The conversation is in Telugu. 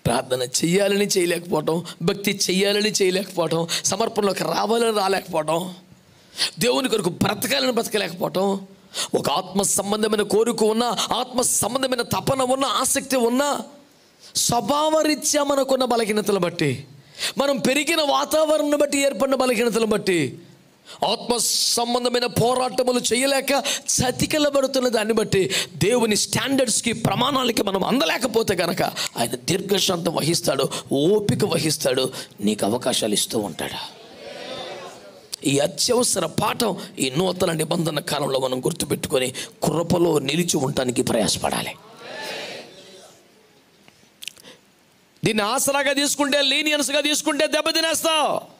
ప్రార్థన చెయ్యాలని చేయలేకపోవటం భక్తి చెయ్యాలని చేయలేకపోవటం సమర్పణలోకి రావాలని రాలేకపోవటం దేవుని కొరకు బ్రతకాలని బ్రతకలేకపోవటం ఒక ఆత్మ సంబంధమైన కోరిక ఉన్నా ఆత్మ సంబంధమైన తపన ఉన్న ఆసక్తి ఉన్నా స్వభావరీత్యా మనకున్న బలహీనతలు బట్టి మనం పెరిగిన వాతావరణం బట్టి ఏర్పడిన బలహీనతలు బట్టి ఆత్మ సంబంధమైన పోరాటములు చేయలేక చతికిలబడుతున్న దాన్ని బట్టి దేవుని స్టాండర్డ్స్కి ప్రమాణాలకి మనం అందలేకపోతే కనుక ఆయన దీర్ఘశాంతం వహిస్తాడు ఓపిక వహిస్తాడు నీకు అవకాశాలు ఇస్తూ ఉంటాడు ఈ అత్యవసర పాఠం ఈ నూతన నిబంధన కాలంలో మనం గుర్తుపెట్టుకొని కృపలో నిలిచి ఉండటానికి ప్రయాసపడాలి దీన్ని ఆసరాగా తీసుకుంటే లీనియన్స్గా తీసుకుంటే దెబ్బతినేస్తావు